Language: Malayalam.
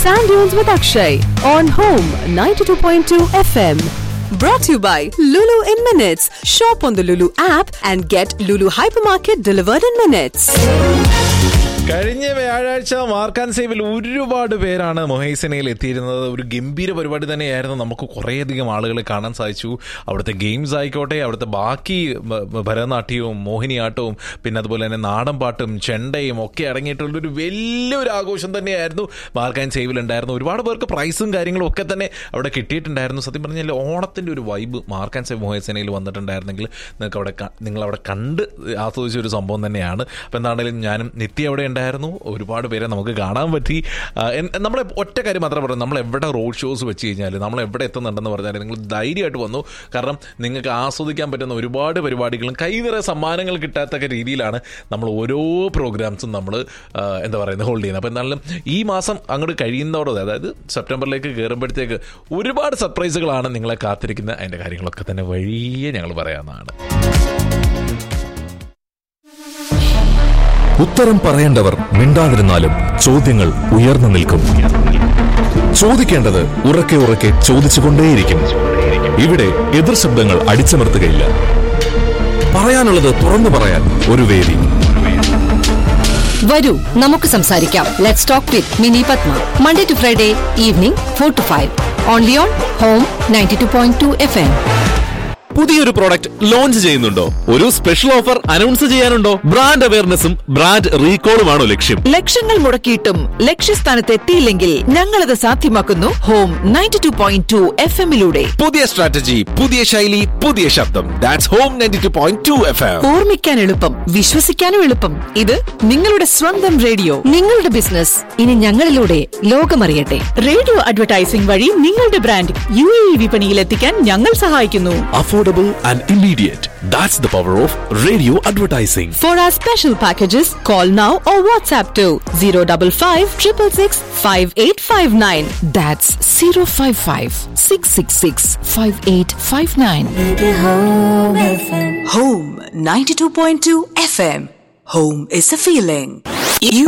Sand Dunes with Akshay on Home 92.2 FM. Brought to you by Lulu in Minutes. Shop on the Lulu app and get Lulu Hypermarket delivered in minutes. കഴിഞ്ഞ വ്യാഴാഴ്ച മാർക്കാൻ സേവിൽ ഒരുപാട് പേരാണ് മൊഹൈസനയിൽ എത്തിയിരുന്നത് ഒരു ഗംഭീര പരിപാടി തന്നെയായിരുന്നു നമുക്ക് കുറേയധികം ആളുകളെ കാണാൻ സാധിച്ചു അവിടുത്തെ ഗെയിംസ് ആയിക്കോട്ടെ അവിടുത്തെ ബാക്കി ഭ- ഭ- ഭരതനാട്യവും മോഹിനിയാട്ടവും പിന്നെ അതുപോലെ തന്നെ നാടൻ പാട്ടും ചെണ്ടയും ഒക്കെ അടങ്ങിയിട്ടുള്ളൊരു വലിയൊരു ആഘോഷം തന്നെയായിരുന്നു മാർക്കാൻ സേവിൽ ഉണ്ടായിരുന്നു ഒരുപാട് പേർക്ക് പ്രൈസും കാര്യങ്ങളും ഒക്കെ തന്നെ അവിടെ കിട്ടിയിട്ടുണ്ടായിരുന്നു സത്യം പറഞ്ഞാൽ ഓണത്തിൻ്റെ ഒരു വൈബ് മാർക്കാൻ സേവ് മൊഹൈസനയിൽ വന്നിട്ടുണ്ടായിരുന്നെങ്കിൽ നിങ്ങൾക്ക് അവിടെ ക- നിങ്ങൾ അവിടെ കണ്ട് ആസ്വദിച്ച ഒരു സംഭവം തന്നെയാണ് അപ്പോൾ എന്താണെങ്കിലും ഞാനും നിത്യ അവിടെ ഉണ്ടായിരുന്നു ഒരുപാട് പേരെ നമുക്ക് കാണാൻ പറ്റി ആ, എൻ- നമ്മളെ ഒറ്റ കാര്യം മാത്രമേ പറയുന്നത് നമ്മൾ എവിടെ റോഡ് ഷോസ് വെച്ച് കഴിഞ്ഞാൽ നമ്മൾ എവിടെ എത്തുന്നുണ്ടെന്ന് പറഞ്ഞാൽ നിങ്ങൾ ധൈര്യമായിട്ട് വന്നു കാരണം നിങ്ങൾക്ക് ആസ്വദിക്കാൻ പറ്റുന്ന ഒരുപാട് പരിപാടികളും കൈ നിറയെ സമ്മാനങ്ങൾ കിട്ടാത്തക്ക രീതിയിലാണ് നമ്മൾ ഓരോ പ്രോഗ്രാംസും നമ്മൾ ആ, എന്താ പറയുന്നത് ഹോൾഡ് ചെയ്യുന്നത് അപ്പോൾ എന്നാലും ഈ മാസം അങ്ങോട്ട് കഴിയുന്നതോടെ അതായത് സെപ്റ്റംബറിലേക്ക് കയറുമ്പോഴത്തേക്ക് ഒരുപാട് സർപ്രൈസുകളാണ് നിങ്ങളെ കാത്തിരിക്കുന്ന അതിൻ്റെ കാര്യങ്ങളൊക്കെ തന്നെ വഴിയെ ഞങ്ങൾ പറയാവുന്നതാണ് ഉത്തരം പറയേണ്ടവർ മിണ്ടാതിരുന്നാലും ചോദ്യങ്ങൾ ഉയർന്നു നിൽക്കും ചോദിക്കേണ്ടത് ഉറക്കെ ഉറക്കെ ചോദിച്ചുകൊണ്ടേയിരിക്കും ഇവിടെ എതിർ ശബ്ദങ്ങൾ അടിച്ചമർത്തുകയില്ല പറയാനുള്ളത് തുറന്നു പറയാൻ ഒരു വേദി വരൂ നമുക്ക് സംസാരിക്കാം let's talk with Mini Padma Monday to Friday evening four to five only on Home ninety two point two F M പുതിയൊരു പ്രോഡക്റ്റ് ലോഞ്ച് ചെയ്യുന്നുണ്ടോ ഒരു സ്പെഷ്യൽ ഓഫർ അനൗൺസ് ചെയ്യാനുണ്ടോ ബ്രാൻഡ് അവയർനെസ്സും ബ്രാൻഡ് റീകോളുമാണോ ലക്ഷ്യം ലക്ഷങ്ങൾ മുടക്കിയിട്ടും ലക്ഷ്യസ്ഥാനത്ത് എത്തിയില്ലെങ്കിൽ ഞങ്ങളത് സാധ്യമാക്കുന്നു Home ninety two point two F എമ്മിലൂടെ പുതിയ സ്ട്രാറ്റജി പുതിയ ശൈലി പുതിയ ശബ്ദം that's Home ninety two point two F M ഓർമ്മിക്കാൻ എളുപ്പം വിശ്വസിക്കാനും എളുപ്പം ഇത് നിങ്ങളുടെ സ്വന്തം റേഡിയോ നിങ്ങളുടെ ബിസിനസ് ഇനി ഞങ്ങളിലൂടെ ലോകമറിയട്ടെ റേഡിയോ അഡ്വർടൈസിംഗ് വഴി നിങ്ങളുടെ ബ്രാൻഡ് യു എ വിപണിയിൽ എത്തിക്കാൻ ഞങ്ങൾ സഹായിക്കുന്നു affordable and immediate. That's the power of radio advertising. For our special packages, call now or WhatsApp to 055 666 5859. That's zero five five six six six five eight five nine. Home 92.2 FM. Home is a feeling.